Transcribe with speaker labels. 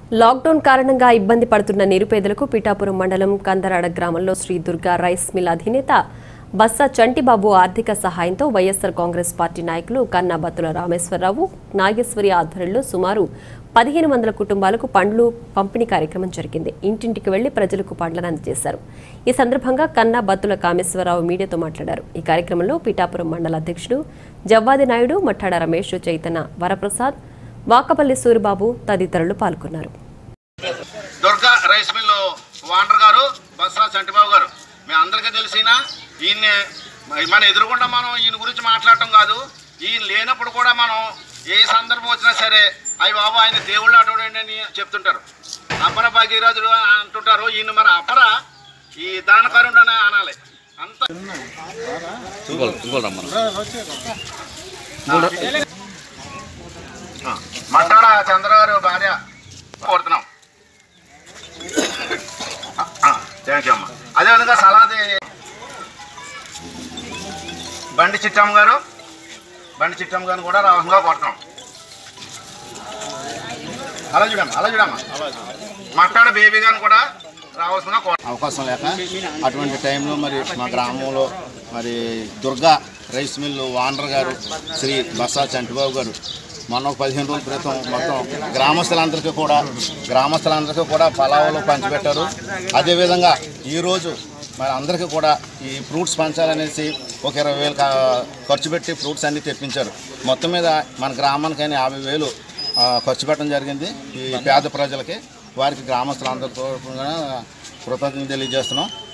Speaker 1: lockdown కారణంగా ఇబ్బంది పడుతున్న నిరుపేదలకు పిఠాపురం మండలం కందరాడ గ్రామంలో శ్రీ దుర్గా రైస్ మిల్ అధినేత బస్సా చంటిబాబు ఆర్థిక సహాయంతో వైఎస్సార్ కాంగ్రెస్ పార్టీ నాయకులు కన్నా బత్తుల రామేశ్వరరావు నాగేశ్వరి ఆధ్వర్యంలో సుమారు పదిహేను వందల కుటుంబాలకు పండ్లు పంపిణీ కార్యక్రమం జరిగింది ఇంటింటికి వెళ్లి ప్రజలకు పండ్లను అందజేశారు ఈ సందర్భంగా కన్నా బత్తుల కామేశ్వరరావు మీడియాతో మాట్లాడారు ఈ కార్యక్రమంలో పిఠాపురం మండల అధ్యక్షుడు జవ్వాది నాయుడు మట్టాడ రమేష్ చైతన్య వరప్రసాద్ వాకపల్లి సూరిబాబు తదితరులు పాల్గొన్నారు
Speaker 2: దుర్గా రైస్ మిల్లు వాండర్ గారు బస్రా చంటిబాబు గారు మీ అందరికీ తెలిసిన ఈయన్ని మన ఎదురుగుండా మనం ఈయన గురించి మాట్లాడటం కాదు ఈయన లేనప్పుడు కూడా మనం ఏ సందర్భం వచ్చినా సరే అయ్యి బాబు ఆయన దేవుళ్ళు అటువంటి అని చెప్తుంటారు అపర భగీరథుడు అంటుంటారు ఈయన మరి అపర ఈ దానకరుడు అని అనాలి అంత ఆ, మట్టాడ చంద్ర గారు భార్య కోరుతున్నాం థ్యాంక్ యూ అమ్మా అదేవిధంగా సలాది బండి చిట్టమ్మ గారు బండి చిట్టమ్మ గారిని కూడా రాహంగా కొడుతున్నాం అలా చూడమ్మా అలా చూడమ్మా మట్టాడ బేబీ గారిని కూడా రావాల్సిందిగా కోరుతున్నాం
Speaker 3: అవకాశం లేక అటువంటి టైంలో మరి మా గ్రామంలో మరి దుర్గా రైస్ మిల్లు వానర్ గారు శ్రీ బసా చంటిబాబు గారు మొన్న ఒక పదిహేను రోజుల క్రితం మొత్తం గ్రామస్తులందరికీ కూడా గ్రామస్తులందరికీ కూడా పలావులు పంచిపెట్టారు అదేవిధంగా ఈరోజు మరి అందరికీ కూడా ఈ ఫ్రూట్స్ పంచాలనేసి ఒక ఇరవై వేలు కా- ఖర్చు పెట్టి ఫ్రూట్స్ అన్నీ తెప్పించారు మొత్తం మీద మన గ్రామానికైనా యాభై వేలు ఆ, ఖర్చు పెట్టడం జరిగింది ఈ పేద ప్రజలకి వారికి గ్రామస్తులందరితో కూడా కృతజ్ఞతలు తెలియజేస్తున్నాం